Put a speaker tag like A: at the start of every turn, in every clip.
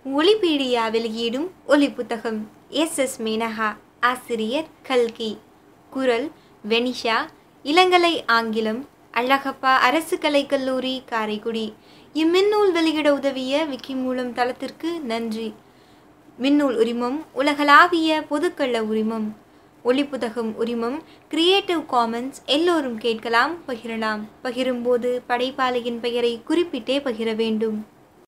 A: ஒலிபீடியா வெளியீடும் ஒலி புத்தகம் எஸ் எஸ் மேனகா ஆசிரியர் கல்கி குரல் வெனிஷா இளங்கலை ஆங்கிலம் அழகப்பா அரசு கலைக் கல்லூரி காரைக்குடி இம்மின்னூல் வெளியிட உதவிய விக்கி மூலம் தளத்திற்கு நன்றி மின்னூல் உரிமம் உலகளாவிய பொதுக்கள உரிமம் ஒளிப்புத்தகம் உரிமம் கிரியேட்டிவ் காமன்ஸ் எல்லோரும் கேட்கலாம் பகிரலாம் பகிரும்போது படைப்பாளியின் பெயரை குறிப்பிட்டே பகிர வேண்டும்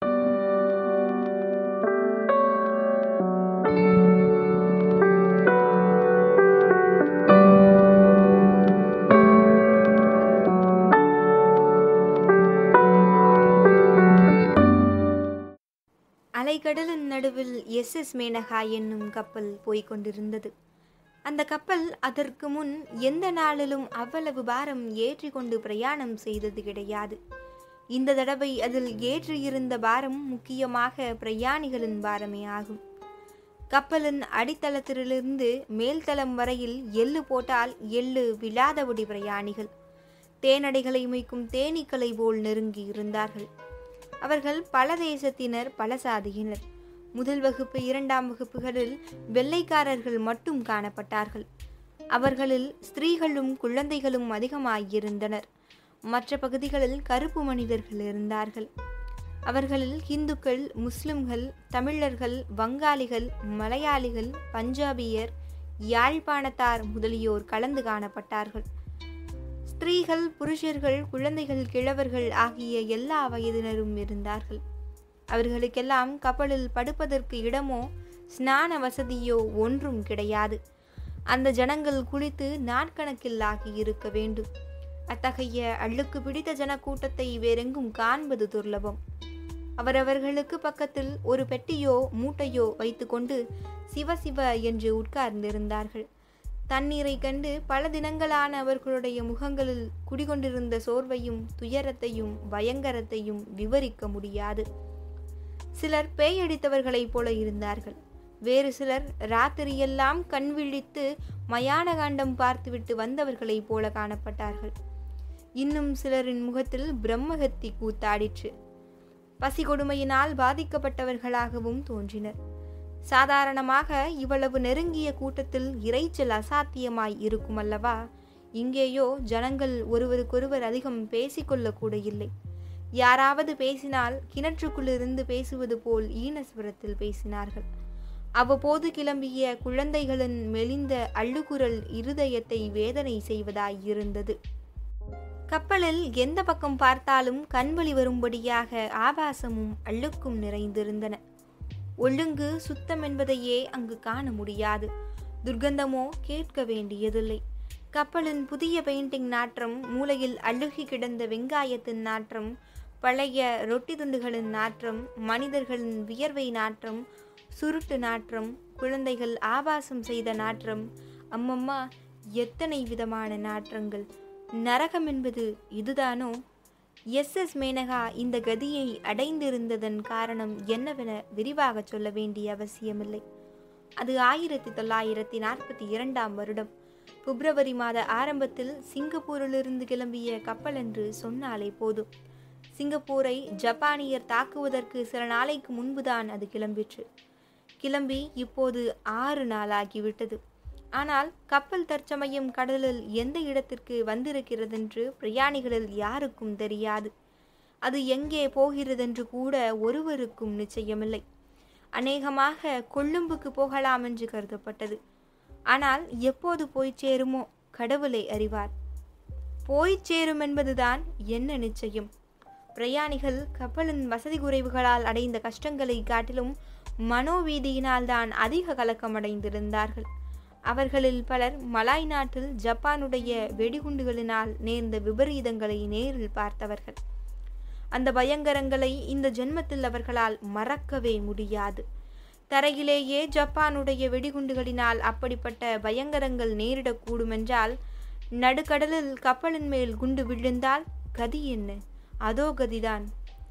A: அலைக்கடலின் நடுவில் எஸ் எஸ் மேனகா என்னும் கப்பல் போய்க் கொண்டிருந்தது அந்த கப்பல் அதற்கு முன் எந்த நாளிலும் அவ்வளவு பாரம் ஏற்றி கொண்டு பிரயாணம் செய்தது கிடையாது இந்த தடவை அதில் ஏற்றியிருந்த பாரம் முக்கியமாக பிரயாணிகளின் பாரமே ஆகும் கப்பலின் அடித்தளத்திலிருந்து மேல்தளம் வரையில் எள்ளு போட்டால் எள்ளு விழாதபடி பிரயாணிகள் தேனடைகளை மீக்கும் தேனீக்களை போல் நெருங்கி இருந்தார்கள் அவர்கள் பல தேசத்தினர் பல சாதியினர் முதல் வகுப்பு இரண்டாம் வகுப்புகளில் வெள்ளைக்காரர்கள் மட்டும் காணப்பட்டார்கள் அவர்களில் ஸ்திரீகளும் குழந்தைகளும் அதிகமாயிருந்தனர் மற்ற பகுதிகளில் கருப்பு மனிதர்கள் இருந்தார்கள் அவர்களில் இந்துக்கள் முஸ்லிம்கள் தமிழர்கள் வங்காளிகள் மலையாளிகள் பஞ்சாபியர் யாழ்ப்பாணத்தார் முதலியோர் கலந்து காணப்பட்டார்கள் ஸ்திரீகள் புருஷர்கள் குழந்தைகள் கிழவர்கள் ஆகிய எல்லா வயதினரும் இருந்தார்கள் அவர்களுக்கெல்லாம் கப்பலில் படுப்பதற்கு இடமோ ஸ்நான வசதியோ ஒன்றும் கிடையாது அந்த ஜனங்கள் குளித்து நாட்கணக்கில் ஆகி இருக்க வேண்டும் அத்தகைய அள்ளுக்கு பிடித்த ஜனக்கூட்டத்தை வேறெங்கும் காண்பது துர்லபம் அவரவர்களுக்கு பக்கத்தில் ஒரு பெட்டியோ மூட்டையோ வைத்துக்கொண்டு சிவ சிவ என்று உட்கார்ந்திருந்தார்கள் தண்ணீரை கண்டு பல தினங்களான அவர்களுடைய முகங்களில் குடிகொண்டிருந்த சோர்வையும் துயரத்தையும் பயங்கரத்தையும் விவரிக்க முடியாது சிலர் பேயடித்தவர்களைப் போல இருந்தார்கள் வேறு சிலர் ராத்திரியெல்லாம் கண் விழித்து மயான காண்டம் பார்த்துவிட்டு வந்தவர்களைப் போல காணப்பட்டார்கள் இன்னும் சிலரின் முகத்தில் பிரம்மகத்தி கூத்தாடிற்று பசி கொடுமையினால் பாதிக்கப்பட்டவர்களாகவும் தோன்றினர் சாதாரணமாக இவ்வளவு நெருங்கிய கூட்டத்தில் இறைச்சல் அசாத்தியமாய் இருக்கும் அல்லவா இங்கேயோ ஜனங்கள் ஒருவருக்கொருவர் அதிகம் பேசிக்கொள்ளக்கூட இல்லை யாராவது பேசினால் கிணற்றுக்குள்ளிருந்து பேசுவது போல் ஈனஸ்வரத்தில் பேசினார்கள் அவ்வப்போது கிளம்பிய குழந்தைகளின் மெலிந்த அள்ளுகுரல் இருதயத்தை வேதனை செய்வதாயிருந்தது கப்பலில் எந்த பக்கம் பார்த்தாலும் கண்வழி வரும்படியாக ஆபாசமும் அள்ளுக்கும் நிறைந்திருந்தன ஒழுங்கு சுத்தம் என்பதையே அங்கு காண முடியாது துர்கந்தமோ கேட்க வேண்டியதில்லை கப்பலின் புதிய பெயிண்டிங் நாற்றம் மூலையில் அழுகி கிடந்த வெங்காயத்தின் நாற்றம் பழைய ரொட்டி துண்டுகளின் நாற்றம் மனிதர்களின் வியர்வை நாற்றம் சுருட்டு நாற்றம் குழந்தைகள் ஆபாசம் செய்த நாற்றம் அம்மம்மா எத்தனை விதமான நாற்றங்கள் நரகம் என்பது இதுதானோ எஸ் எஸ் மேனகா இந்த கதியை அடைந்திருந்ததன் காரணம் என்னவென விரிவாக சொல்ல வேண்டிய அவசியமில்லை அது ஆயிரத்தி தொள்ளாயிரத்தி நாற்பத்தி இரண்டாம் வருடம் பிப்ரவரி மாத ஆரம்பத்தில் சிங்கப்பூரிலிருந்து கிளம்பிய கப்பல் என்று சொன்னாலே போதும் சிங்கப்பூரை ஜப்பானியர் தாக்குவதற்கு சில நாளைக்கு முன்புதான் அது கிளம்பிற்று கிளம்பி இப்போது ஆறு நாளாகிவிட்டது ஆனால் கப்பல் தற்சமயம் கடலில் எந்த இடத்திற்கு வந்திருக்கிறதென்று பிரயாணிகளில் யாருக்கும் தெரியாது அது எங்கே போகிறதென்று கூட ஒருவருக்கும் நிச்சயமில்லை அநேகமாக கொழும்புக்கு போகலாம் என்று கருதப்பட்டது ஆனால் எப்போது போய் சேருமோ கடவுளை அறிவார் போய் சேரும் என்பதுதான் என்ன நிச்சயம் பிரயாணிகள் கப்பலின் வசதி குறைவுகளால் அடைந்த கஷ்டங்களை காட்டிலும் மனோவீதியினால் தான் அதிக கலக்கமடைந்திருந்தார்கள் அவர்களில் பலர் மலாய் நாட்டில் ஜப்பானுடைய வெடிகுண்டுகளினால் நேர்ந்த விபரீதங்களை நேரில் பார்த்தவர்கள் அந்த பயங்கரங்களை இந்த ஜென்மத்தில் அவர்களால் மறக்கவே முடியாது தரையிலேயே ஜப்பானுடைய வெடிகுண்டுகளினால் அப்படிப்பட்ட பயங்கரங்கள் நேரிடக்கூடுமென்றால் நடுக்கடலில் கப்பலின் மேல் குண்டு விழுந்தால் கதி என்ன அதோ கதிதான்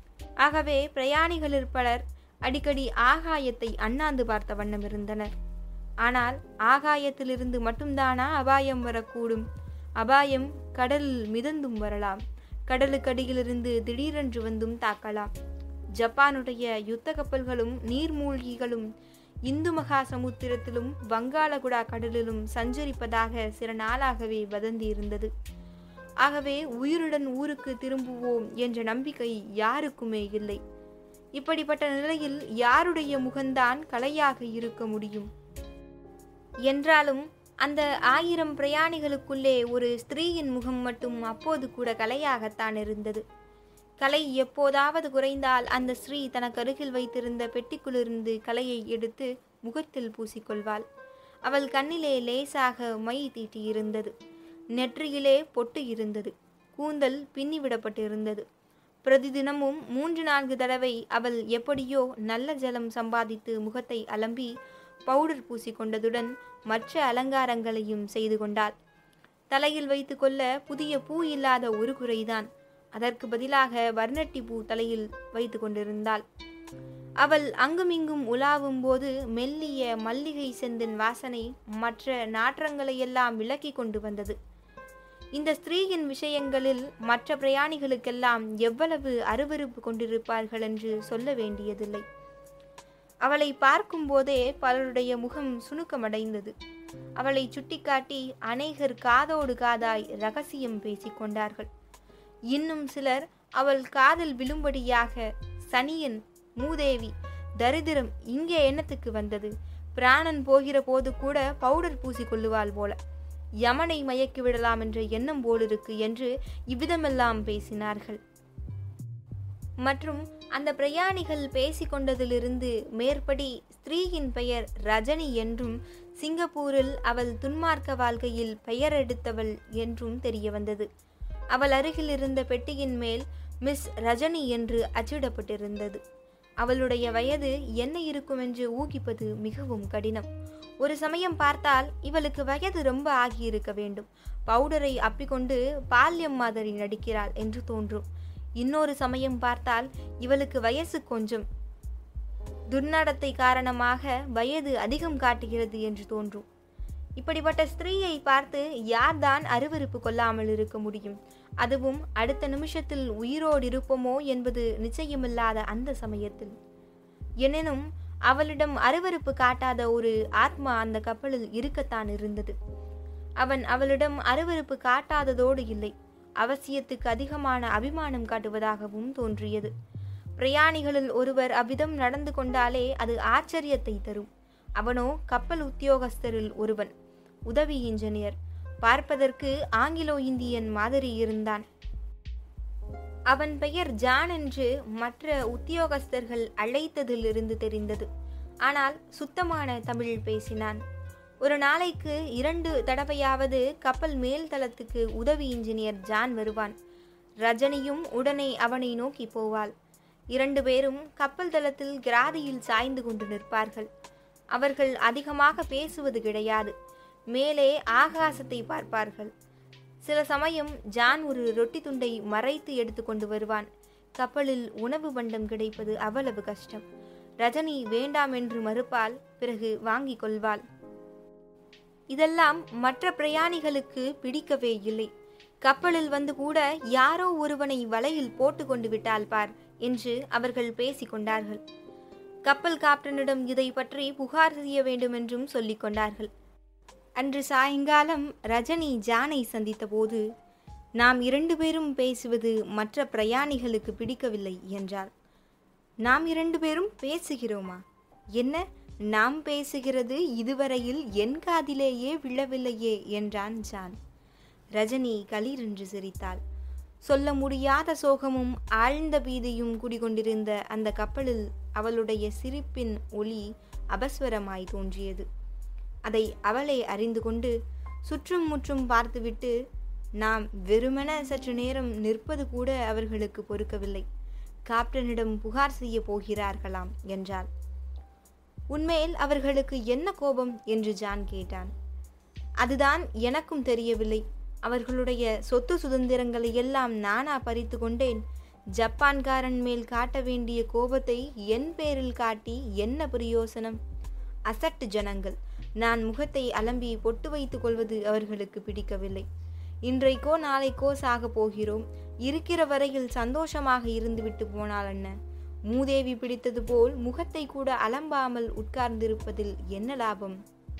A: ஆகவே பிரயாணிகளில் பலர் அடிக்கடி ஆகாயத்தை அண்ணாந்து பார்த்த வண்ணம் இருந்தனர் ஆனால் ஆகாயத்திலிருந்து மட்டும்தானா அபாயம் வரக்கூடும் அபாயம் கடலில் மிதந்தும் வரலாம் கடலுக்கடியிலிருந்து திடீரென்று வந்தும் தாக்கலாம் ஜப்பானுடைய யுத்த கப்பல்களும் நீர்மூழ்கிகளும் இந்து மகா சமுத்திரத்திலும் வங்காளகுடா கடலிலும் சஞ்சரிப்பதாக சில நாளாகவே வதந்தி இருந்தது ஆகவே உயிருடன் ஊருக்கு திரும்புவோம் என்ற நம்பிக்கை யாருக்குமே இல்லை இப்படிப்பட்ட நிலையில் யாருடைய முகம்தான் கலையாக இருக்க முடியும் என்றாலும் அந்த ஆயிரம் பிரயாணிகளுக்குள்ளே ஒரு ஸ்திரீயின் முகம் மட்டும் அப்போது கூட கலையாகத்தான் இருந்தது கலை எப்போதாவது குறைந்தால் அந்த ஸ்ரீ தனக்கு அருகில் வைத்திருந்த பெட்டிக்குள்ளிருந்து கலையை எடுத்து முகத்தில் பூசிக்கொள்வாள் அவள் கண்ணிலே லேசாக மை தீட்டியிருந்தது நெற்றியிலே பொட்டு இருந்தது கூந்தல் பின்னிவிடப்பட்டு இருந்தது பிரதிதினமும் மூன்று நான்கு தடவை அவள் எப்படியோ நல்ல ஜலம் சம்பாதித்து முகத்தை அலம்பி பவுடர் பூசிக்கொண்டதுடன் மற்ற அலங்காரங்களையும் செய்து கொண்டாள் தலையில் வைத்துக்கொள்ள புதிய பூ இல்லாத ஒரு குறைதான் அதற்கு பதிலாக வர்ணட்டி பூ தலையில் வைத்து கொண்டிருந்தாள் அவள் அங்குமிங்கும் உலாவும் போது மெல்லிய மல்லிகை செந்தின் வாசனை மற்ற நாற்றங்களையெல்லாம் விலக்கி கொண்டு வந்தது இந்த ஸ்திரீயின் விஷயங்களில் மற்ற பிரயாணிகளுக்கெல்லாம் எவ்வளவு அருவருப்பு கொண்டிருப்பார்கள் என்று சொல்ல வேண்டியதில்லை அவளை பார்க்கும்போதே பலருடைய முகம் சுணுக்கமடைந்தது அவளை சுட்டிக்காட்டி அநேகர் காதோடு காதாய் ரகசியம் பேசிக் கொண்டார்கள் இன்னும் சிலர் அவள் காதில் விழும்படியாக சனியன் மூதேவி தரித்திரம் இங்கே எண்ணத்துக்கு வந்தது பிராணன் போகிற போது கூட பவுடர் பூசி கொள்ளுவாள் போல யமனை மயக்கி விடலாம் என்ற எண்ணம் போலிருக்கு என்று இவ்விதமெல்லாம் பேசினார்கள் மற்றும் அந்த பிரயாணிகள் பேசிக்கொண்டதிலிருந்து மேற்படி ஸ்திரீயின் பெயர் ரஜினி என்றும் சிங்கப்பூரில் அவள் துன்மார்க்க வாழ்க்கையில் பெயர் எடுத்தவள் என்றும் தெரிய வந்தது அவள் அருகில் இருந்த பெட்டியின் மேல் மிஸ் ரஜினி என்று அச்சிடப்பட்டிருந்தது அவளுடைய வயது என்ன இருக்கும் என்று ஊகிப்பது மிகவும் கடினம் ஒரு சமயம் பார்த்தால் இவளுக்கு வயது ரொம்ப ஆகியிருக்க வேண்டும் பவுடரை அப்பிக்கொண்டு பால்யம் மாதிரி நடிக்கிறாள் என்று தோன்றும் இன்னொரு சமயம் பார்த்தால் இவளுக்கு வயசு கொஞ்சம் துர்நடத்தை காரணமாக வயது அதிகம் காட்டுகிறது என்று தோன்றும் இப்படிப்பட்ட ஸ்திரீயை பார்த்து யார்தான் அருவருப்பு கொள்ளாமல் இருக்க முடியும் அதுவும் அடுத்த நிமிஷத்தில் உயிரோடு இருப்போமோ என்பது நிச்சயமில்லாத அந்த சமயத்தில் எனினும் அவளிடம் அருவருப்பு காட்டாத ஒரு ஆத்மா அந்த கப்பலில் இருக்கத்தான் இருந்தது அவன் அவளிடம் அருவருப்பு காட்டாததோடு இல்லை அவசியத்துக்கு அதிகமான அபிமானம் காட்டுவதாகவும் தோன்றியது பிரயாணிகளில் ஒருவர் அவ்விதம் நடந்து கொண்டாலே அது ஆச்சரியத்தை தரும் அவனோ கப்பல் உத்தியோகஸ்தரில் ஒருவன் உதவி இன்ஜினியர் பார்ப்பதற்கு ஆங்கிலோ இந்தியன் மாதிரி இருந்தான் அவன் பெயர் ஜான் என்று மற்ற உத்தியோகஸ்தர்கள் அழைத்ததிலிருந்து தெரிந்தது ஆனால் சுத்தமான தமிழ் பேசினான் ஒரு நாளைக்கு இரண்டு தடவையாவது கப்பல் மேல் தளத்துக்கு உதவி இன்ஜினியர் ஜான் வருவான் ரஜினியும் உடனே அவனை நோக்கி போவாள் இரண்டு பேரும் கப்பல் தளத்தில் கிராதியில் சாய்ந்து கொண்டு நிற்பார்கள் அவர்கள் அதிகமாக பேசுவது கிடையாது மேலே ஆகாசத்தை பார்ப்பார்கள் சில சமயம் ஜான் ஒரு ரொட்டி துண்டை மறைத்து எடுத்து கொண்டு வருவான் கப்பலில் உணவு பண்டம் கிடைப்பது அவ்வளவு கஷ்டம் ரஜினி வேண்டாம் என்று மறுப்பால் பிறகு வாங்கிக் கொள்வாள் இதெல்லாம் மற்ற பிரயாணிகளுக்கு பிடிக்கவே இல்லை கப்பலில் வந்து கூட யாரோ ஒருவனை வலையில் போட்டு கொண்டு விட்டால் பார் என்று அவர்கள் பேசிக் கொண்டார்கள் கப்பல் காப்டனிடம் இதை பற்றி புகார் செய்ய வேண்டும் என்றும் சொல்லிக் கொண்டார்கள் அன்று சாயங்காலம் ரஜினி ஜானை சந்தித்தபோது நாம் இரண்டு பேரும் பேசுவது மற்ற பிரயாணிகளுக்கு பிடிக்கவில்லை என்றார் நாம் இரண்டு பேரும் பேசுகிறோமா என்ன நாம் பேசுகிறது இதுவரையில் என் காதிலேயே விழவில்லையே என்றான் ஜான் ரஜினி களீரென்று சிரித்தாள் சொல்ல முடியாத சோகமும் ஆழ்ந்த பீதியும் குடிகொண்டிருந்த அந்த கப்பலில் அவளுடைய சிரிப்பின் ஒளி அபஸ்வரமாய் தோன்றியது அதை அவளே அறிந்து கொண்டு சுற்றும் முற்றும் பார்த்துவிட்டு நாம் வெறுமென சற்று நேரம் நிற்பது கூட அவர்களுக்கு பொறுக்கவில்லை காப்டனிடம் புகார் செய்ய போகிறார்களாம் என்றாள் உண்மையில் அவர்களுக்கு என்ன கோபம் என்று ஜான் கேட்டான் அதுதான் எனக்கும் தெரியவில்லை அவர்களுடைய சொத்து சுதந்திரங்களை எல்லாம் நானா பறித்து கொண்டேன் ஜப்பான்காரன் மேல் காட்ட வேண்டிய கோபத்தை என் பேரில் காட்டி என்ன பிரயோசனம் அசட்டு ஜனங்கள் நான் முகத்தை அலம்பி பொட்டு வைத்துக் கொள்வது அவர்களுக்கு பிடிக்கவில்லை இன்றைக்கோ நாளைக்கோ சாக போகிறோம் இருக்கிற வரையில் சந்தோஷமாக இருந்துவிட்டு போனால் என்ன மூதேவி பிடித்தது போல் முகத்தை கூட அலம்பாமல் உட்கார்ந்திருப்பதில் என்ன லாபம்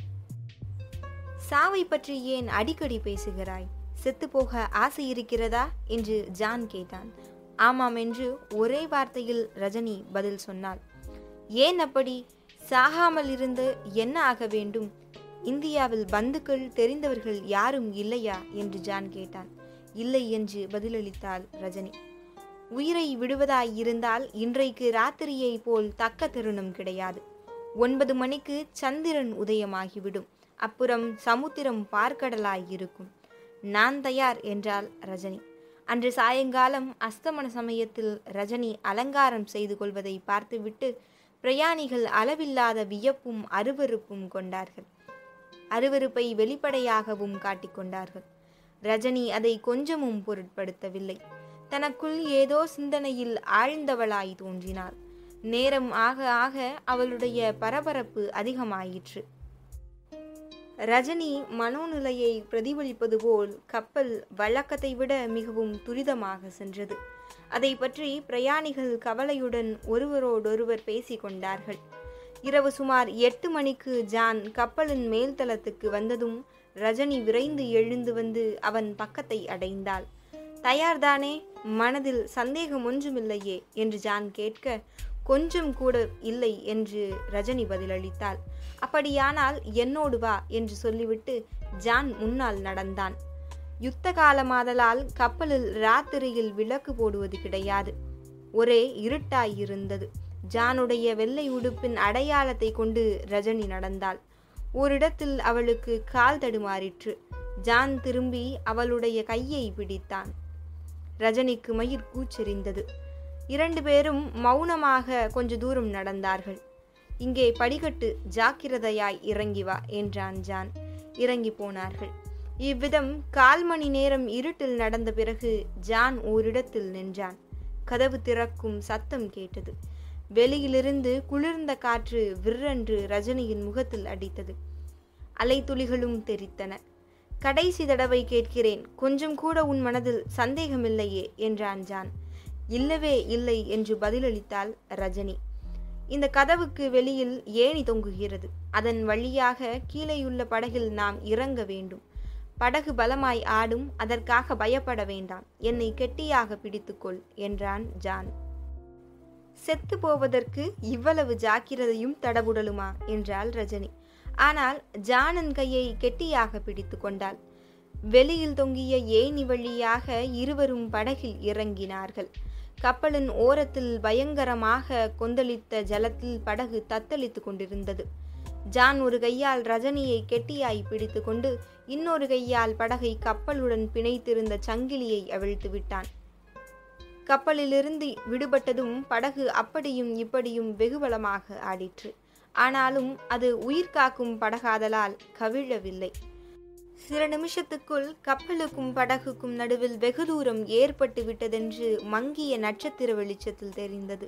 A: சாவை பற்றி ஏன் அடிக்கடி பேசுகிறாய் செத்து போக ஆசை இருக்கிறதா என்று ஜான் கேட்டான் ஆமாம் என்று ஒரே வார்த்தையில் ரஜினி பதில் சொன்னாள் ஏன் அப்படி சாகாமல் இருந்து என்ன ஆக வேண்டும் இந்தியாவில் பந்துக்கள் தெரிந்தவர்கள் யாரும் இல்லையா என்று ஜான் கேட்டான் இல்லை என்று பதிலளித்தாள் ரஜினி உயிரை விடுவதாய் இருந்தால் இன்றைக்கு ராத்திரியை போல் தக்க தருணம் கிடையாது ஒன்பது மணிக்கு சந்திரன் உதயமாகிவிடும் அப்புறம் சமுத்திரம் பார்க்கடலாய் இருக்கும் நான் தயார் என்றாள் ரஜினி அன்று சாயங்காலம் அஸ்தமன சமயத்தில் ரஜினி அலங்காரம் செய்து கொள்வதை பார்த்துவிட்டு பிரயாணிகள் அளவில்லாத வியப்பும் அருவருப்பும் கொண்டார்கள் அருவருப்பை வெளிப்படையாகவும் காட்டிக்கொண்டார்கள் ரஜினி அதை கொஞ்சமும் பொருட்படுத்தவில்லை தனக்குள் ஏதோ சிந்தனையில் ஆழ்ந்தவளாய் தோன்றினாள் நேரம் ஆக ஆக அவளுடைய பரபரப்பு அதிகமாயிற்று ரஜினி மனோநிலையை பிரதிபலிப்பது போல் கப்பல் வழக்கத்தை விட மிகவும் துரிதமாக சென்றது அதை பற்றி பிரயாணிகள் கவலையுடன் ஒருவரோடொருவர் பேசிக்கொண்டார்கள் இரவு சுமார் எட்டு மணிக்கு ஜான் கப்பலின் மேல்தளத்துக்கு வந்ததும் ரஜினி விரைந்து எழுந்து வந்து அவன் பக்கத்தை அடைந்தாள் தயார்தானே மனதில் சந்தேகம் ஒன்றுமில்லையே என்று ஜான் கேட்க கொஞ்சம் கூட இல்லை என்று ரஜினி பதிலளித்தாள் அப்படியானால் என்னோடு வா என்று சொல்லிவிட்டு ஜான் முன்னால் நடந்தான் யுத்த காலமாதலால் கப்பலில் ராத்திரியில் விளக்கு போடுவது கிடையாது ஒரே இருட்டாயிருந்தது ஜானுடைய வெள்ளை உடுப்பின் அடையாளத்தை கொண்டு ரஜினி நடந்தாள் ஓரிடத்தில் அவளுக்கு கால் தடுமாறிற்று ஜான் திரும்பி அவளுடைய கையை பிடித்தான் ரஜினிக்கு மயிர் கூச்செறிந்தது இரண்டு பேரும் மௌனமாக கொஞ்ச தூரம் நடந்தார்கள் இங்கே படிக்கட்டு ஜாக்கிரதையாய் இறங்கி வா என்றான் ஜான் இறங்கி போனார்கள் இவ்விதம் கால் மணி நேரம் இருட்டில் நடந்த பிறகு ஜான் ஓரிடத்தில் நின்றான் கதவு திறக்கும் சத்தம் கேட்டது வெளியிலிருந்து குளிர்ந்த காற்று விற்றென்று ரஜினியின் முகத்தில் அடித்தது அலைத்துளிகளும் தெரித்தன கடைசி தடவை கேட்கிறேன் கொஞ்சம் கூட உன் மனதில் சந்தேகமில்லையே என்றான் ஜான் இல்லவே இல்லை என்று பதிலளித்தாள் ரஜினி இந்த கதவுக்கு வெளியில் ஏணி தொங்குகிறது அதன் வழியாக கீழேயுள்ள படகில் நாம் இறங்க வேண்டும் படகு பலமாய் ஆடும் அதற்காக பயப்பட வேண்டாம் என்னை கெட்டியாக பிடித்துக்கொள் என்றான் ஜான் செத்து போவதற்கு இவ்வளவு ஜாக்கிரதையும் தடபுடலுமா என்றாள் ரஜினி ஆனால் ஜானன் கையை கெட்டியாக பிடித்து கொண்டாள் வெளியில் தொங்கிய ஏணி வழியாக இருவரும் படகில் இறங்கினார்கள் கப்பலின் ஓரத்தில் பயங்கரமாக கொந்தளித்த ஜலத்தில் படகு தத்தளித்து கொண்டிருந்தது ஜான் ஒரு கையால் ரஜினியை கெட்டியாய் பிடித்து கொண்டு இன்னொரு கையால் படகை கப்பலுடன் பிணைத்திருந்த சங்கிலியை அவிழ்த்து விட்டான் கப்பலிலிருந்து விடுபட்டதும் படகு அப்படியும் இப்படியும் வெகுபலமாக ஆடிற்று ஆனாலும் அது உயிர் காக்கும் படகாதலால் கவிழவில்லை சில நிமிஷத்துக்குள் கப்பலுக்கும் படகுக்கும் நடுவில் வெகு தூரம் ஏற்பட்டு விட்டதென்று மங்கிய நட்சத்திர வெளிச்சத்தில் தெரிந்தது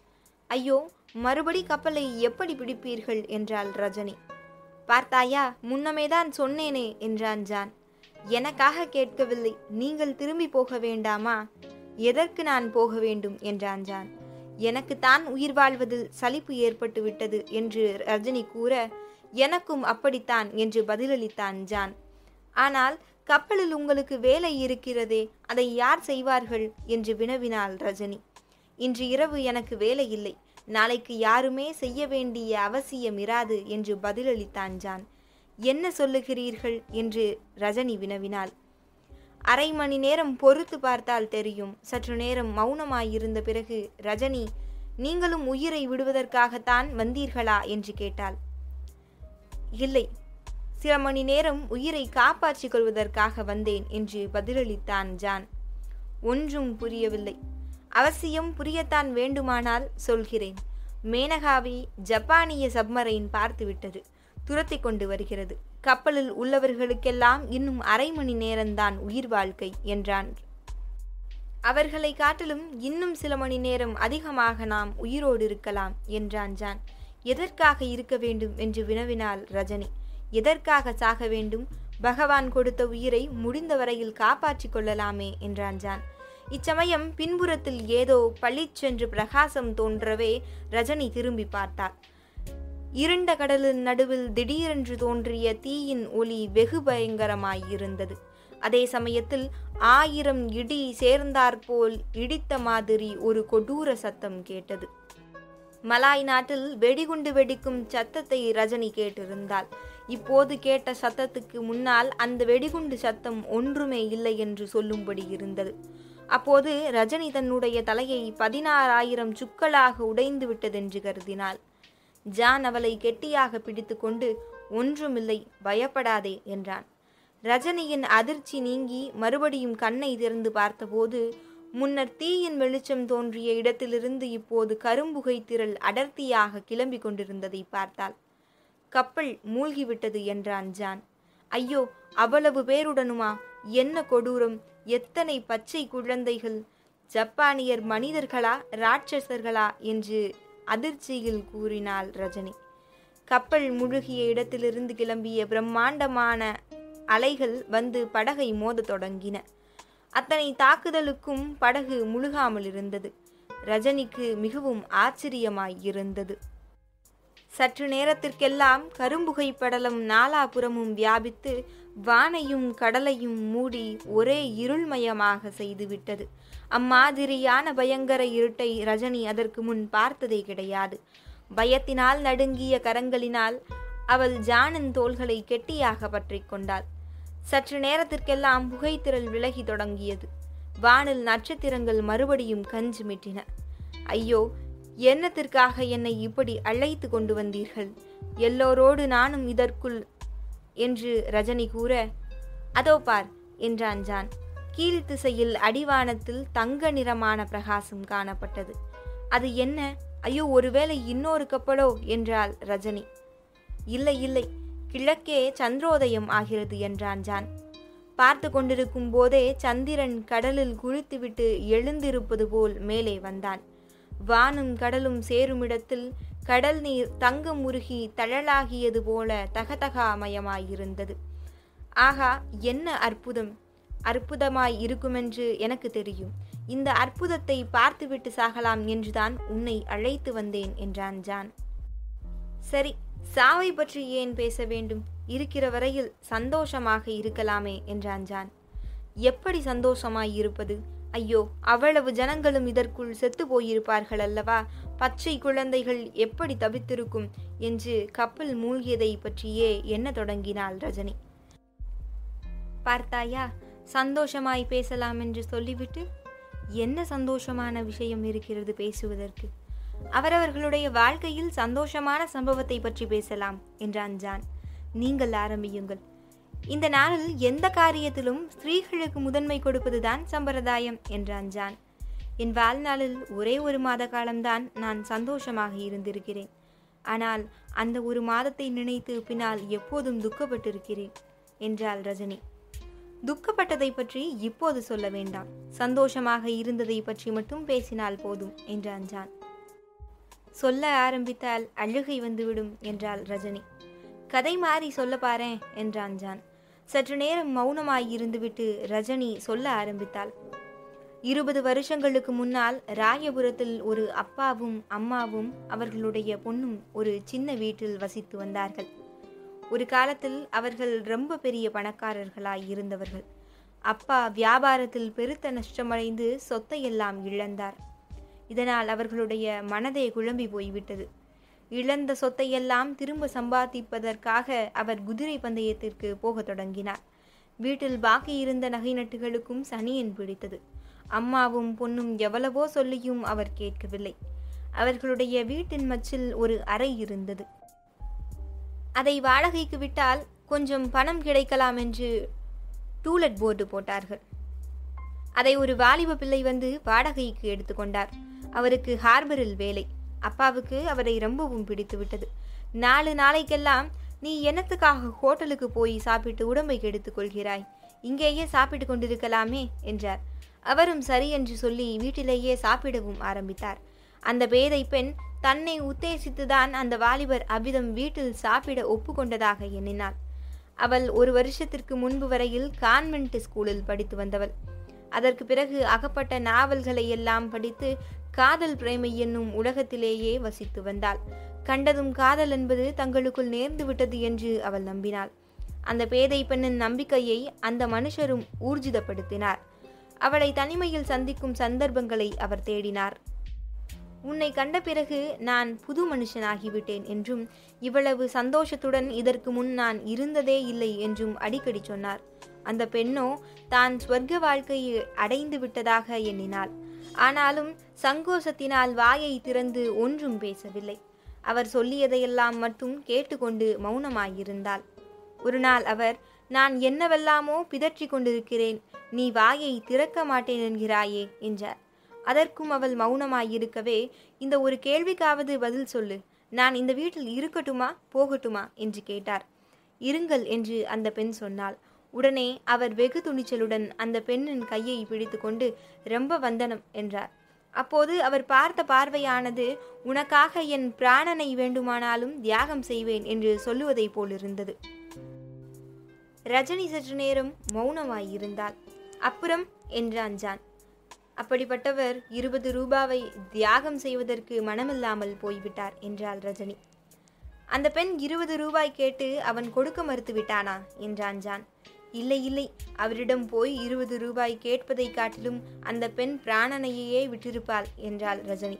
A: ஐயோ மறுபடி கப்பலை எப்படி பிடிப்பீர்கள் என்றாள் ரஜினி பார்த்தாயா முன்னமேதான் சொன்னேனே என்றான் ஜான் எனக்காக கேட்கவில்லை நீங்கள் திரும்பி போக வேண்டாமா எதற்கு நான் போக வேண்டும் என்றான் ஜான் எனக்கு தான் உயிர் வாழ்வதில் சலிப்பு ஏற்பட்டு விட்டது என்று ரஜினி கூற எனக்கும் அப்படித்தான் என்று பதிலளித்தான் ஜான் ஆனால் கப்பலில் உங்களுக்கு வேலை இருக்கிறதே அதை யார் செய்வார்கள் என்று வினவினாள் ரஜினி இன்று இரவு எனக்கு வேலை இல்லை நாளைக்கு யாருமே செய்ய வேண்டிய அவசியம் இராது என்று பதிலளித்தான் ஜான் என்ன சொல்லுகிறீர்கள் என்று ரஜினி வினவினாள் அரை மணி நேரம் பொறுத்து பார்த்தால் தெரியும் சற்று நேரம் மௌனமாயிருந்த பிறகு ரஜினி நீங்களும் உயிரை விடுவதற்காகத்தான் வந்தீர்களா என்று கேட்டாள் இல்லை சில மணி நேரம் உயிரை காப்பாற்றிக் கொள்வதற்காக வந்தேன் என்று பதிலளித்தான் ஜான் ஒன்றும் புரியவில்லை அவசியம் புரியத்தான் வேண்டுமானால் சொல்கிறேன் மேனகாவை ஜப்பானிய சப்மரைன் பார்த்துவிட்டது துரத்தி கொண்டு வருகிறது கப்பலில் உள்ளவர்களுக்கெல்லாம் இன்னும் அரை மணி நேரம்தான் உயிர் வாழ்க்கை என்றான் அவர்களை காட்டிலும் இன்னும் சில மணி நேரம் அதிகமாக நாம் உயிரோடு இருக்கலாம் என்றான் ஜான் எதற்காக இருக்க வேண்டும் என்று வினவினாள் ரஜினி எதற்காக சாக வேண்டும் பகவான் கொடுத்த உயிரை முடிந்த வரையில் காப்பாற்றிக் கொள்ளலாமே என்றான் ஜான் இச்சமயம் பின்புறத்தில் ஏதோ பளிச்சென்று பிரகாசம் தோன்றவே ரஜினி திரும்பி பார்த்தார் இருண்ட கடலின் நடுவில் திடீரென்று தோன்றிய தீயின் ஒளி வெகு பயங்கரமாயிருந்தது அதே சமயத்தில் ஆயிரம் இடி சேர்ந்தாற்போல் இடித்த மாதிரி ஒரு கொடூர சத்தம் கேட்டது மலாய் நாட்டில் வெடிகுண்டு வெடிக்கும் சத்தத்தை ரஜினி கேட்டிருந்தாள் இப்போது கேட்ட சத்தத்துக்கு முன்னால் அந்த வெடிகுண்டு சத்தம் ஒன்றுமே இல்லை என்று சொல்லும்படி இருந்தது அப்போது ரஜினி தன்னுடைய தலையை பதினாறாயிரம் சுக்களாக உடைந்து விட்டதென்று கருதினாள் ஜான் அவளை கெட்டியாக பிடித்துக்கொண்டு ஒன்றுமில்லை பயப்படாதே என்றான் ரஜினியின் அதிர்ச்சி நீங்கி மறுபடியும் கண்ணை திறந்து பார்த்தபோது முன்னர் தீயின் வெளிச்சம் தோன்றிய இடத்திலிருந்து இப்போது கரும்புகை திரள் அடர்த்தியாக கிளம்பிக் கொண்டிருந்ததை பார்த்தாள் கப்பல் மூழ்கிவிட்டது என்றான் ஜான் ஐயோ அவ்வளவு பேருடனுமா என்ன கொடூரம் எத்தனை பச்சை குழந்தைகள் ஜப்பானியர் மனிதர்களா ராட்சசர்களா என்று அதிர்ச்சியில் கூறினாள் ரஜினி கப்பல் முழுகிய இடத்திலிருந்து கிளம்பிய பிரம்மாண்டமான அலைகள் வந்து படகை மோதத் தொடங்கின அத்தனை தாக்குதலுக்கும் படகு முழுகாமல் இருந்தது ரஜினிக்கு மிகவும் ஆச்சரியமாயிருந்தது சற்று நேரத்திற்கெல்லாம் கரும்புகை படலம் நாலாபுறமும் வியாபித்து வானையும் கடலையும் மூடி ஒரே இருள்மயமாக செய்துவிட்டது அம்மாதிரியான பயங்கர இருட்டை ரஜினி அதற்கு முன் பார்த்ததே கிடையாது பயத்தினால் நடுங்கிய கரங்களினால் அவள் ஜானின் தோள்களை கெட்டியாக பற்றி கொண்டாள் சற்று நேரத்திற்கெல்லாம் புகைத்திரள் விலகி தொடங்கியது வானில் நட்சத்திரங்கள் மறுபடியும் கஞ்சு மிட்டின ஐயோ என்னத்திற்காக என்னை இப்படி அழைத்து கொண்டு வந்தீர்கள் எல்லோரோடு நானும் இதற்குள் என்று ரஜினி கூற அதோ பார் என்றான் ஜான் கீழ்த்திசையில் அடிவானத்தில் தங்க நிறமான பிரகாசம் காணப்பட்டது அது என்ன ஐயோ ஒருவேளை இன்னொரு கப்பலோ என்றாள் ரஜினி இல்லை இல்லை கிழக்கே சந்திரோதயம் ஆகிறது என்றான் ஜான் பார்த்து கொண்டிருக்கும் போதே சந்திரன் கடலில் குளித்துவிட்டு எழுந்திருப்பது போல் மேலே வந்தான் வானும் கடலும் சேருமிடத்தில் கடல் நீர் தங்கம் உருகி தழலாகியது போல தகதகாமயமாயிருந்தது ஆகா என்ன அற்புதம் அற்புதமாய் இருக்குமென்று எனக்கு தெரியும் இந்த அற்புதத்தை பார்த்துவிட்டு சாகலாம் என்றுதான் உன்னை அழைத்து வந்தேன் என்றான் ஜான் சரி சாவை பற்றி ஏன் பேச வேண்டும் இருக்கிற வரையில் சந்தோஷமாக இருக்கலாமே என்றான் ஜான் எப்படி சந்தோஷமாய் இருப்பது ஐயோ அவ்வளவு ஜனங்களும் இதற்குள் செத்து போயிருப்பார்கள் அல்லவா பச்சை குழந்தைகள் எப்படி தவித்திருக்கும் என்று கப்பல் மூழ்கியதை பற்றியே எண்ண தொடங்கினாள் ரஜினி பார்த்தாயா சந்தோஷமாய் பேசலாம் என்று சொல்லிவிட்டு என்ன சந்தோஷமான விஷயம் இருக்கிறது பேசுவதற்கு அவரவர்களுடைய வாழ்க்கையில் சந்தோஷமான சம்பவத்தை பற்றி பேசலாம் என்றான் ஜான் நீங்கள் ஆரம்பியுங்கள் இந்த நாளில் எந்த காரியத்திலும் ஸ்திரீகளுக்கு முதன்மை கொடுப்பதுதான் சம்பிரதாயம் என்றான் ஜான் என் வாழ்நாளில் ஒரே ஒரு மாத காலம்தான் நான் சந்தோஷமாக இருந்திருக்கிறேன் ஆனால் அந்த ஒரு மாதத்தை நினைத்து பின்னால் எப்போதும் துக்கப்பட்டிருக்கிறேன் என்றாள் ரஜினி துக்கப்பட்டதை பற்றி இப்போது சொல்ல வேண்டாம் சந்தோஷமாக இருந்ததை பற்றி மட்டும் பேசினால் போதும் என்றான் ஜான் சொல்ல ஆரம்பித்தால் அழுகை வந்துவிடும் என்றாள் ரஜினி கதை மாறி சொல்ல பாரேன் என்றான் ஜான் சற்று நேரம் மௌனமாய் இருந்துவிட்டு ரஜினி சொல்ல ஆரம்பித்தாள் இருபது வருஷங்களுக்கு முன்னால் ராயபுரத்தில் ஒரு அப்பாவும் அம்மாவும் அவர்களுடைய பொண்ணும் ஒரு சின்ன வீட்டில் வசித்து வந்தார்கள் ஒரு காலத்தில் அவர்கள் ரொம்ப பெரிய பணக்காரர்களாய் இருந்தவர்கள் அப்பா வியாபாரத்தில் பெருத்த நஷ்டமடைந்து சொத்தையெல்லாம் இழந்தார் இதனால் அவர்களுடைய மனதே குழம்பி போய்விட்டது இழந்த சொத்தையெல்லாம் திரும்ப சம்பாதிப்பதற்காக அவர் குதிரை பந்தயத்திற்கு போகத் தொடங்கினார் வீட்டில் பாக்கி இருந்த நகை நட்டுகளுக்கும் சனியன் பிடித்தது அம்மாவும் பொண்ணும் எவ்வளவோ சொல்லியும் அவர் கேட்கவில்லை அவர்களுடைய வீட்டின் மச்சில் ஒரு அறை இருந்தது அதை வாடகைக்கு விட்டால் கொஞ்சம் பணம் கிடைக்கலாம் என்று டூலெட் போர்டு போட்டார்கள் அதை ஒரு வாலிப பிள்ளை வந்து வாடகைக்கு எடுத்துக்கொண்டார் அவருக்கு ஹார்பரில் வேலை அப்பாவுக்கு அவரை ரொம்பவும் பிடித்து விட்டது நாலு நாளைக்கெல்லாம் நீ என்னத்துக்காக ஹோட்டலுக்கு போய் சாப்பிட்டு உடம்பை கெடுத்துக் கொள்கிறாய் இங்கேயே சாப்பிட்டு கொண்டிருக்கலாமே என்றார் அவரும் சரி என்று சொல்லி வீட்டிலேயே சாப்பிடவும் ஆரம்பித்தார் அந்த பேதை பெண் தன்னை உத்தேசித்துதான் அந்த வாலிபர் அவ்விதம் வீட்டில் சாப்பிட ஒப்புக்கொண்டதாக எண்ணினாள் அவள் ஒரு வருஷத்திற்கு முன்பு வரையில் கான்வென்ட் ஸ்கூலில் படித்து வந்தவள் அதற்கு பிறகு அகப்பட்ட நாவல்களை எல்லாம் படித்து காதல் பிரேமை என்னும் உலகத்திலேயே வசித்து வந்தாள் கண்டதும் காதல் என்பது தங்களுக்குள் நேர்ந்து விட்டது என்று அவள் நம்பினாள் அந்த பேதை பெண்ணின் நம்பிக்கையை அந்த மனுஷரும் ஊர்ஜிதப்படுத்தினார் அவளை தனிமையில் சந்திக்கும் சந்தர்ப்பங்களை அவர் தேடினார் உன்னை கண்ட பிறகு நான் புது மனுஷனாகிவிட்டேன் என்றும் இவ்வளவு சந்தோஷத்துடன் இதற்கு முன் நான் இருந்ததே இல்லை என்றும் அடிக்கடி சொன்னார் அந்த பெண்ணோ தான் ஸ்வர்க்க வாழ்க்கையை அடைந்து விட்டதாக எண்ணினாள் ஆனாலும் சங்கோஷத்தினால் வாயை திறந்து ஒன்றும் பேசவில்லை அவர் சொல்லியதையெல்லாம் மட்டும் கேட்டுக்கொண்டு மௌனமாயிருந்தாள் ஒரு நாள் அவர் நான் என்னவெல்லாமோ பிதற்றி கொண்டிருக்கிறேன் நீ வாயை திறக்க மாட்டேன் என்கிறாயே என்றார் அதற்கும் அவள் மௌனமாயிருக்கவே இந்த ஒரு கேள்விக்காவது பதில் சொல்லு நான் இந்த வீட்டில் இருக்கட்டுமா போகட்டுமா என்று கேட்டார் இருங்கள் என்று அந்த பெண் சொன்னாள் உடனே அவர் வெகு துணிச்சலுடன் அந்த பெண்ணின் கையை பிடித்துக்கொண்டு ரொம்ப வந்தனம் என்றார் அப்போது அவர் பார்த்த பார்வையானது உனக்காக என் பிராணனை வேண்டுமானாலும் தியாகம் செய்வேன் என்று சொல்லுவதைப் போலிருந்தது ரஜினி சற்று நேரம் மௌனமாயிருந்தாள் அப்புறம் என்றான் ஜான் அப்படிப்பட்டவர் இருபது ரூபாவை தியாகம் செய்வதற்கு மனமில்லாமல் போய்விட்டார் என்றாள் ரஜினி அந்த பெண் இருபது ரூபாய் கேட்டு அவன் கொடுக்க மறுத்து விட்டானா என்றான் ஜான் இல்லை இல்லை அவரிடம் போய் இருபது ரூபாய் கேட்பதை காட்டிலும் அந்த பெண் பிராணனையே விட்டிருப்பாள் என்றாள் ரஜினி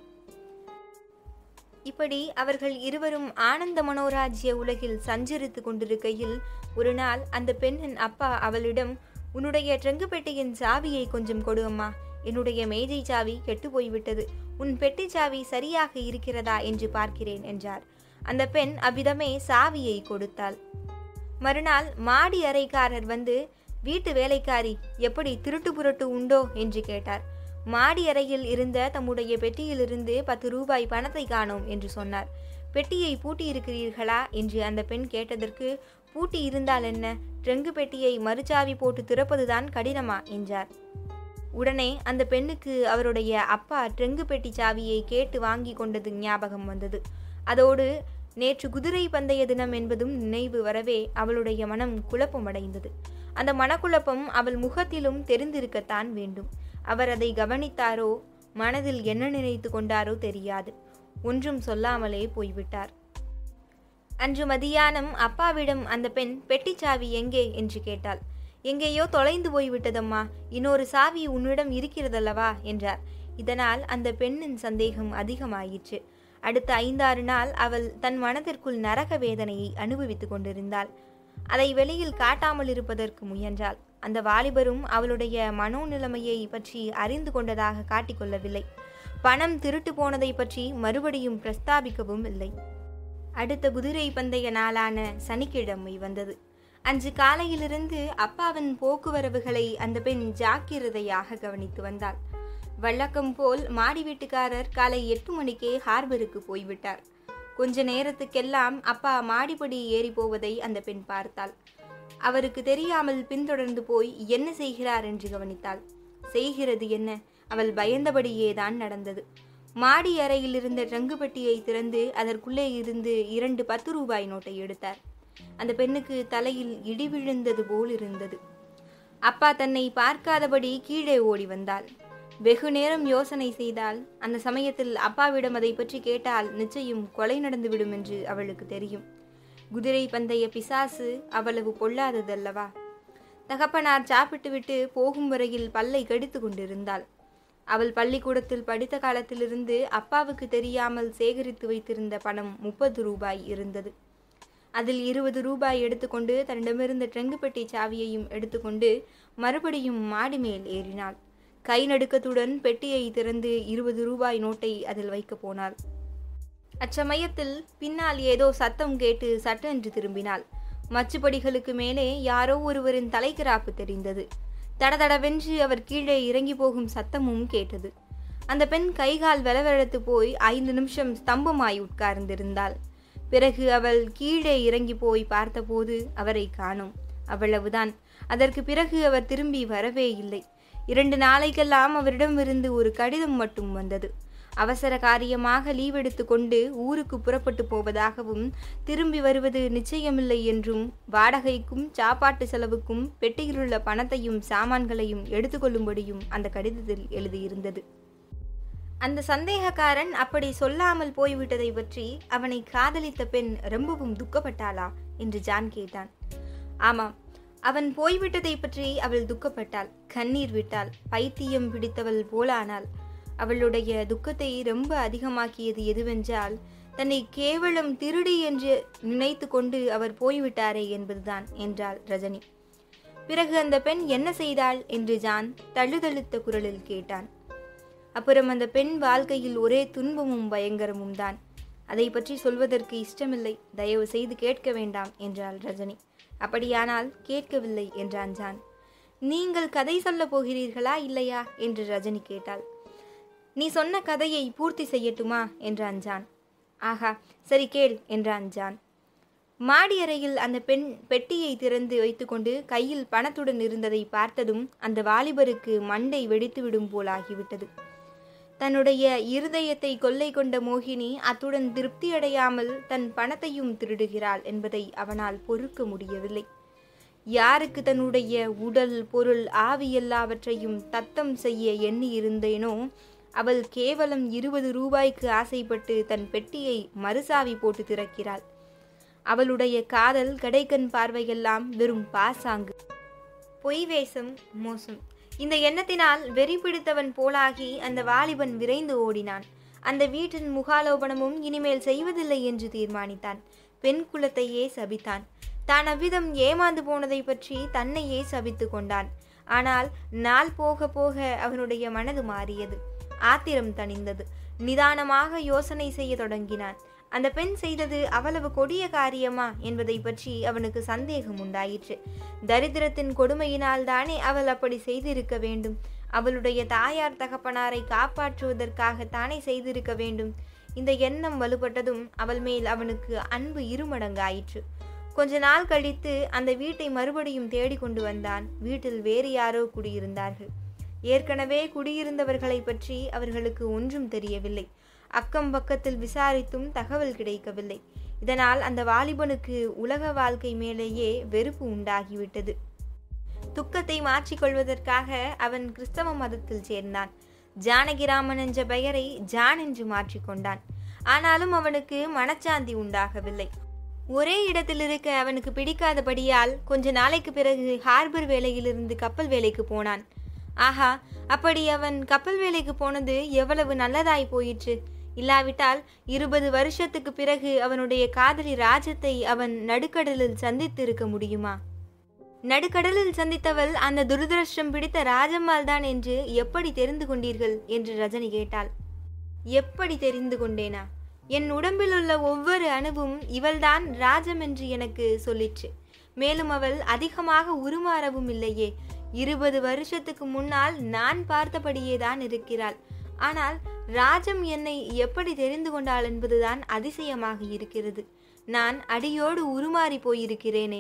A: இப்படி அவர்கள் இருவரும் ஆனந்த மனோராஜ்ய உலகில் சஞ்சரித்து கொண்டிருக்கையில் ஒரு நாள் அந்த பெண்ணின் அப்பா அவளிடம் உன்னுடைய ட்ரங்கு பெட்டியின் சாவியை கொஞ்சம் கொடு அம்மா என்னுடைய மேஜை சாவி கெட்டு போய்விட்டது உன் பெட்டி சாவி சரியாக இருக்கிறதா என்று பார்க்கிறேன் என்றார் அந்த பெண் அவ்விதமே சாவியை கொடுத்தாள் மறுநாள் மாடி அறைக்காரர் வந்து வீட்டு வேலைக்காரி எப்படி திருட்டு புரட்டு உண்டோ என்று கேட்டார் மாடி அறையில் இருந்த தம்முடைய பெட்டியிலிருந்து பத்து ரூபாய் பணத்தை காணோம் என்று சொன்னார் பெட்டியை பூட்டி இருக்கிறீர்களா என்று அந்த பெண் கேட்டதற்கு பூட்டி இருந்தால் என்ன ட்ரெங்கு பெட்டியை மறுச்சாவி போட்டு திறப்பதுதான் கடினமா என்றார் உடனே அந்த பெண்ணுக்கு அவருடைய அப்பா ட்ரெங்கு பெட்டி சாவியை கேட்டு வாங்கி கொண்டது ஞாபகம் வந்தது அதோடு நேற்று குதிரை பந்தய தினம் என்பதும் நினைவு வரவே அவளுடைய மனம் குழப்பமடைந்தது அந்த மனக்குழப்பம் அவள் முகத்திலும் தெரிந்திருக்கத்தான் வேண்டும் அவர் அதை கவனித்தாரோ மனதில் என்ன நினைத்து கொண்டாரோ தெரியாது ஒன்றும் சொல்லாமலே போய்விட்டார் அன்று மதியானம் அப்பாவிடம் அந்த பெண் பெட்டிச்சாவி எங்கே என்று கேட்டாள் எங்கேயோ தொலைந்து போய்விட்டதம்மா இன்னொரு சாவி உன்னிடம் இருக்கிறதல்லவா என்றார் இதனால் அந்த பெண்ணின் சந்தேகம் அதிகமாயிற்று அடுத்த ஐந்தாறு நாள் அவள் தன் மனதிற்குள் நரக வேதனையை அனுபவித்துக் கொண்டிருந்தாள் அதை வெளியில் காட்டாமல் இருப்பதற்கு முயன்றாள் அந்த வாலிபரும் அவளுடைய மனோநிலைமையை பற்றி அறிந்து கொண்டதாக காட்டிக்கொள்ளவில்லை பணம் திருட்டு போனதை பற்றி மறுபடியும் பிரஸ்தாபிக்கவும் இல்லை அடுத்த குதிரை பந்தய நாளான சனிக்கிழமை வந்தது அன்று காலையிலிருந்து அப்பாவின் போக்குவரவுகளை அந்த பெண் ஜாக்கிரதையாக கவனித்து வந்தாள் வழக்கம் போல் மாடி வீட்டுக்காரர் காலை எட்டு மணிக்கே ஹார்பருக்கு போய்விட்டார் கொஞ்ச நேரத்துக்கெல்லாம் அப்பா மாடிப்படி ஏறி போவதை அந்த பெண் பார்த்தாள் அவருக்கு தெரியாமல் பின்தொடர்ந்து போய் என்ன செய்கிறார் என்று கவனித்தாள் செய்கிறது என்ன அவள் பயந்தபடியே தான் நடந்தது மாடி அறையில் இருந்த ட்ரங்கு பெட்டியை திறந்து அதற்குள்ளே இருந்து இரண்டு பத்து ரூபாய் நோட்டை எடுத்தார் அந்த பெண்ணுக்கு தலையில் இடி விழுந்தது போல் இருந்தது அப்பா தன்னை பார்க்காதபடி கீழே ஓடி வந்தாள் வெகு நேரம் யோசனை செய்தால் அந்த சமயத்தில் அப்பாவிடம் அதை பற்றி கேட்டால் நிச்சயம் கொலை நடந்துவிடும் என்று அவளுக்கு தெரியும் குதிரை பந்தய பிசாசு அவ்வளவு பொல்லாததல்லவா தகப்பனார் சாப்பிட்டுவிட்டு போகும் வரையில் பல்லை கடித்து கொண்டிருந்தாள் அவள் பள்ளிக்கூடத்தில் படித்த காலத்திலிருந்து அப்பாவுக்கு தெரியாமல் சேகரித்து வைத்திருந்த பணம் முப்பது ரூபாய் இருந்தது அதில் இருபது ரூபாய் எடுத்துக்கொண்டு தன்னிடமிருந்த ட்ரெங்கு பெட்டி சாவியையும் எடுத்துக்கொண்டு மறுபடியும் மாடி மேல் ஏறினாள் கை நடுக்கத்துடன் பெட்டியை திறந்து இருபது ரூபாய் நோட்டை அதில் வைக்கப் போனாள் அச்சமயத்தில் பின்னால் ஏதோ சத்தம் கேட்டு சட்டென்று திரும்பினாள் மச்சுப்படிகளுக்கு மேலே யாரோ ஒருவரின் தலைக்கிராப்பு தெரிந்தது தடதடவென்று அவர் கீழே இறங்கி போகும் சத்தமும் கேட்டது அந்த பெண் கைகால் வெலவெழத்து போய் ஐந்து நிமிஷம் ஸ்தம்பமாய் உட்கார்ந்திருந்தாள் பிறகு அவள் கீழே இறங்கி போய் பார்த்தபோது அவரை காணோம் அவ்வளவுதான் அதற்கு பிறகு அவர் திரும்பி வரவே இல்லை இரண்டு நாளைக்கெல்லாம் அவரிடமிருந்து ஒரு கடிதம் மட்டும் வந்தது அவசர காரியமாக லீவ் எடுத்துக்கொண்டு ஊருக்கு புறப்பட்டு போவதாகவும் திரும்பி வருவது நிச்சயமில்லை என்றும் வாடகைக்கும் சாப்பாட்டு செலவுக்கும் பெட்டியிலுள்ள பணத்தையும் சாமான்களையும் எடுத்துக்கொள்ளும்படியும் அந்த கடிதத்தில் எழுதியிருந்தது அந்த சந்தேகக்காரன் அப்படி சொல்லாமல் போய்விட்டதை பற்றி அவனை காதலித்த பெண் ரொம்பவும் துக்கப்பட்டாளா என்று ஜான் கேட்டான் ஆமாம் அவன் போய்விட்டதை பற்றி அவள் துக்கப்பட்டாள் கண்ணீர் விட்டாள் பைத்தியம் பிடித்தவள் போலானாள் அவளுடைய துக்கத்தை ரொம்ப அதிகமாக்கியது எதுவென்றால் தன்னை கேவலம் திருடி என்று நினைத்து கொண்டு அவர் போய்விட்டாரே என்பதுதான் என்றாள் ரஜினி பிறகு அந்த பெண் என்ன செய்தாள் என்று ஜான் தழுதழுத்த குரலில் கேட்டான் அப்புறம் அந்த பெண் வாழ்க்கையில் ஒரே துன்பமும் பயங்கரமும் தான் அதை பற்றி சொல்வதற்கு இஷ்டமில்லை தயவு செய்து கேட்க வேண்டாம் என்றாள் ரஜினி அப்படியானால் கேட்கவில்லை என்றான் ஜான் நீங்கள் கதை சொல்லப் போகிறீர்களா இல்லையா என்று ரஜினி கேட்டாள் நீ சொன்ன கதையை பூர்த்தி செய்யட்டுமா என்றான் ஜான் ஆஹா சரி கேள் என்றான் ஜான் மாடி அறையில் அந்த பெண் பெட்டியை திறந்து வைத்துக்கொண்டு கையில் பணத்துடன் இருந்ததை பார்த்ததும் அந்த வாலிபருக்கு மண்டை வெடித்துவிடும் போலாகிவிட்டது தன்னுடைய இருதயத்தை கொள்ளை கொண்ட மோகினி அத்துடன் திருப்தியடையாமல் தன் பணத்தையும் திருடுகிறாள் என்பதை அவனால் பொறுக்க முடியவில்லை யாருக்கு தன்னுடைய உடல் பொருள் ஆவி எல்லாவற்றையும் தத்தம் செய்ய எண்ணி இருந்தேனோ அவள் கேவலம் இருபது ரூபாய்க்கு ஆசைப்பட்டு தன் பெட்டியை மறுசாவி போட்டு திறக்கிறாள் அவளுடைய காதல் கடைக்கண் பார்வையெல்லாம் வெறும் பாசாங்கு பொய் வேஷம் மோசம் இந்த எண்ணத்தினால் வெறி பிடித்தவன் போலாகி அந்த வாலிபன் விரைந்து ஓடினான் அந்த வீட்டின் முகாலோபனமும் இனிமேல் செய்வதில்லை என்று தீர்மானித்தான் பெண் குலத்தையே சபித்தான் தான் அவ்விதம் ஏமாந்து போனதை பற்றி தன்னையே சபித்து கொண்டான் ஆனால் நாள் போக போக அவனுடைய மனது மாறியது ஆத்திரம் தணிந்தது நிதானமாக யோசனை செய்ய தொடங்கினான் அந்த பெண் செய்தது அவ்வளவு கொடிய காரியமா என்பதை பற்றி அவனுக்கு சந்தேகம் உண்டாயிற்று தரித்திரத்தின் கொடுமையினால் தானே அவள் அப்படி செய்திருக்க வேண்டும் அவளுடைய தாயார் தகப்பனாரை காப்பாற்றுவதற்காக தானே செய்திருக்க வேண்டும் இந்த எண்ணம் வலுப்பட்டதும் அவள் மேல் அவனுக்கு அன்பு இருமடங்காயிற்று கொஞ்ச நாள் கழித்து அந்த வீட்டை மறுபடியும் தேடிக்கொண்டு வந்தான் வீட்டில் வேறு யாரோ குடியிருந்தார்கள் ஏற்கனவே குடியிருந்தவர்களை பற்றி அவர்களுக்கு ஒன்றும் தெரியவில்லை அக்கம் பக்கத்தில் விசாரித்தும் தகவல் கிடைக்கவில்லை இதனால் அந்த வாலிபனுக்கு உலக வாழ்க்கை மேலேயே வெறுப்பு உண்டாகிவிட்டது துக்கத்தை மாற்றிக்கொள்வதற்காக அவன் கிறிஸ்தவ மதத்தில் சேர்ந்தான் ஜானகிராமன் என்ற பெயரை ஜான் என்று மாற்றிக்கொண்டான் ஆனாலும் அவனுக்கு மனச்சாந்தி உண்டாகவில்லை ஒரே இடத்தில் இருக்க அவனுக்கு பிடிக்காதபடியால் கொஞ்ச நாளைக்கு பிறகு ஹார்பர் வேலையிலிருந்து கப்பல் வேலைக்கு போனான் ஆஹா அப்படி அவன் கப்பல் வேலைக்கு போனது எவ்வளவு நல்லதாய் போயிற்று இல்லாவிட்டால் இருபது வருஷத்துக்கு பிறகு அவனுடைய காதலி ராஜத்தை அவன் நடுக்கடலில் சந்தித்து இருக்க முடியுமா நடுக்கடலில் சந்தித்தவள் அந்த துரதிருஷ்டம் பிடித்த ராஜம்மாள் தான் என்று எப்படி தெரிந்து கொண்டீர்கள் என்று ரஜினி கேட்டாள் எப்படி தெரிந்து கொண்டேனா என் உடம்பில் உள்ள ஒவ்வொரு அணுவும் இவள்தான் ராஜம் என்று எனக்கு சொல்லிற்று மேலும் அவள் அதிகமாக உருமாறவும் இல்லையே இருபது வருஷத்துக்கு முன்னால் நான் பார்த்தபடியே தான் இருக்கிறாள் ஆனால் ராஜம் என்னை எப்படி தெரிந்து கொண்டாள் என்பதுதான் அதிசயமாக இருக்கிறது நான் அடியோடு உருமாறி போயிருக்கிறேனே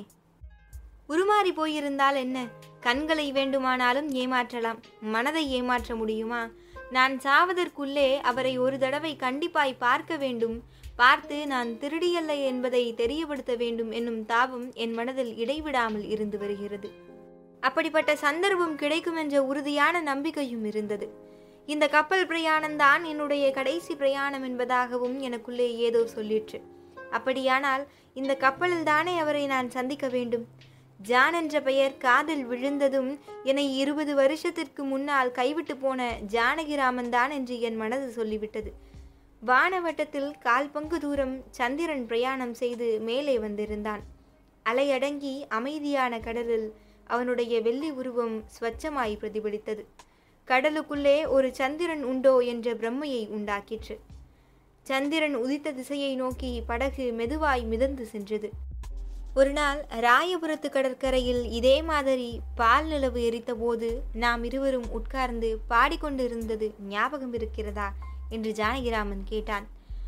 A: உருமாறி போயிருந்தால் என்ன கண்களை வேண்டுமானாலும் ஏமாற்றலாம் மனதை ஏமாற்ற முடியுமா நான் சாவதற்குள்ளே அவரை ஒரு தடவை கண்டிப்பாய் பார்க்க வேண்டும் பார்த்து நான் திருடியல்ல என்பதை தெரியப்படுத்த வேண்டும் என்னும் தாபம் என் மனதில் இடைவிடாமல் இருந்து வருகிறது அப்படிப்பட்ட சந்தர்ப்பம் கிடைக்கும் என்ற உறுதியான நம்பிக்கையும் இருந்தது இந்த கப்பல் பிரயாணம்தான் என்னுடைய கடைசி பிரயாணம் என்பதாகவும் எனக்குள்ளே ஏதோ சொல்லிற்று அப்படியானால் இந்த கப்பலில் தானே அவரை நான் சந்திக்க வேண்டும் ஜான் என்ற பெயர் காதில் விழுந்ததும் என்னை இருபது வருஷத்திற்கு முன்னால் கைவிட்டு போன ஜானகிராமன் தான் என்று என் மனது சொல்லிவிட்டது வானவட்டத்தில் கால் பங்கு தூரம் சந்திரன் பிரயாணம் செய்து மேலே வந்திருந்தான் அலையடங்கி அமைதியான கடலில் அவனுடைய வெள்ளி உருவம் ஸ்வச்சமாய் பிரதிபலித்தது கடலுக்குள்ளே ஒரு சந்திரன் உண்டோ என்ற பிரம்மையை உண்டாக்கிற்று சந்திரன் உதித்த திசையை நோக்கி படகு மெதுவாய் மிதந்து சென்றது ஒரு நாள் ராயபுரத்து கடற்கரையில் இதே மாதிரி பால் நிலவு எரித்தபோது நாம் இருவரும் உட்கார்ந்து பாடிக்கொண்டிருந்தது ஞாபகம் இருக்கிறதா என்று ஜானகிராமன் கேட்டான்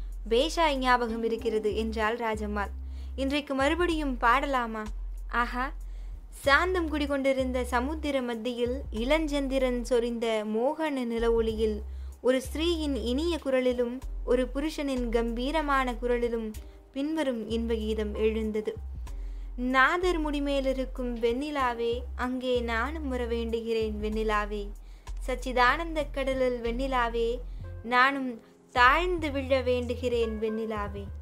A: பேஷாய் ஞாபகம் இருக்கிறது என்றாள் ராஜம்மாள் இன்றைக்கு மறுபடியும் பாடலாமா ஆஹா சாந்தம் குடிகொண்டிருந்த சமுத்திர மத்தியில் இளஞ்சந்திரன் சொரிந்த மோகன நில ஒளியில் ஒரு ஸ்திரீயின் இனிய குரலிலும் ஒரு புருஷனின் கம்பீரமான குரலிலும் பின்வரும் இன்ப கீதம் எழுந்தது நாதர் முடிமேலிருக்கும் வெண்ணிலாவே அங்கே நானும் வர வேண்டுகிறேன் வெண்ணிலாவே சச்சிதானந்த கடலில் வெண்ணிலாவே நானும் தாழ்ந்து விழ வேண்டுகிறேன் வெண்ணிலாவே